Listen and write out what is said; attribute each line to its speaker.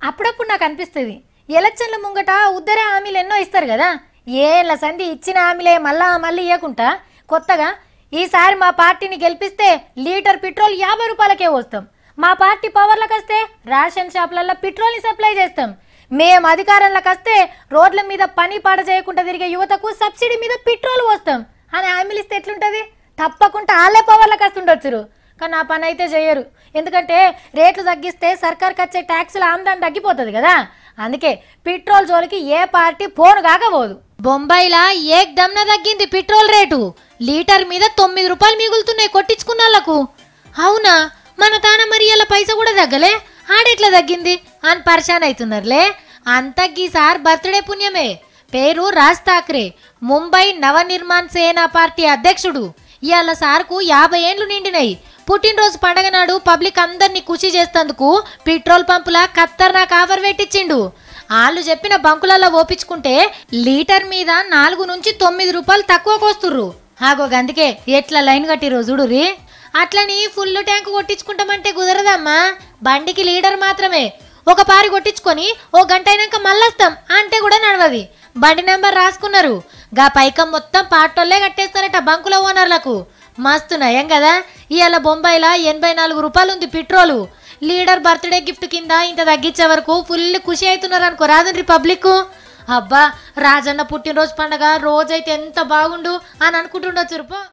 Speaker 1: అప్పుడప్పుడు నాకు అనిపిస్తుంది ఎలక్షన్ల ముంగట ఉద్దర హామీలు ఎన్నో ఇస్తారు కదా ఏళ్ళ సంధి ఇచ్చిన హామీలే మళ్ళా మళ్ళీ ఇవ్వకుండా కొత్తగా ఈసారి మా పార్టీని గెలిపిస్తే లీటర్ పెట్రోల్ యాభై రూపాయలకే వస్తాం మా పార్టీ పవర్లకు వస్తే రేషన్ షాపులలో పెట్రోల్ని సప్లై చేస్తాం మేము అధికారంలోకి వస్తే రోడ్ల మీద పని పాట చేయకుండా తిరిగే యువతకు సబ్సిడీ మీద పెట్రోల్ పోస్తాం అని హామీలు ఇస్తే ఎట్లుంటుంది తప్పకుండా వాళ్ళే పవర్లకు వస్తుండొచ్చురు కానీ ఆ పని అయితే చేయరు ఎందుకంటే రేట్లు తగ్గిస్తే సర్కార్కి వచ్చే ట్యాక్సుల ఆమ్దాన్ని తగ్గిపోతుంది కదా అందుకే పెట్రోల్ జోలికి ఏ పార్టీ పోను కాకపోదు బొంబాయిలా ఏక్ దమ్న తగ్గింది పెట్రోల్ రేటు లీటర్ మీద తొమ్మిది రూపాయలు మిగులుతున్నాయి కొట్టించుకున్న వాళ్ళకు అవునా మన తాన మరి ఇలా పైసా కూడా తగ్గలే ఆడెట్లా తగ్గింది అని పరిశాన్ అవుతున్నారులే అంతకీ సార్ బర్త్డే పుణ్యమే పేరు రాజ్ ఠాక్రే ముంబై నవనిర్మాణ్ సేనా పార్టీ అధ్యక్షుడు ఇవాళ సార్కు యాభై ఏండ్లు నిండినాయి పుట్టినరోజు పండగ నాడు పబ్లిక్ అందరినీ ఖుషి చేస్తందుకు పెట్రోల్ పంపుల ఖత్తర్నాక్ ఆఫర్ పెట్టించిండు వాళ్ళు చెప్పిన బంకులలో ఓపించుకుంటే లీటర్ మీద నాలుగు నుంచి తొమ్మిది రూపాయలు తక్కువకు వస్తుర్రు ఆగో గందుకే ఎట్లా లైన్ కట్టిరో చూడురి అట్లని ఫుల్ ట్యాంక్ కొట్టించుకుంటామంటే కుదరదమ్మా బండికి లీటర్ మాత్రమే ఒక పారి కొట్టించుకొని ఓ గంట అయినాక మళ్ళొస్తాం అంటే కూడా నడవది బండి నెంబర్ రాసుకున్నారు గా పైకం మొత్తం పాటోళ్ళే కట్టేస్తారట బంకుల ఓనర్లకు మస్తు నయం కదా ఇవాళ బొంబాయిలా ఎనభై నాలుగు రూపాయలు ఉంది పెట్రోలు లీడర్ బర్త్డే గిఫ్ట్ కింద ఇంత తగ్గించే వరకు ఫుల్ ఖుషి అవుతున్నారు అనుకో రాదండి పబ్లిక్ అబ్బా రాజన్న పుట్టినరోజు పండగ రోజైతే ఎంత బాగుండు అని అనుకుంటుండొచ్చు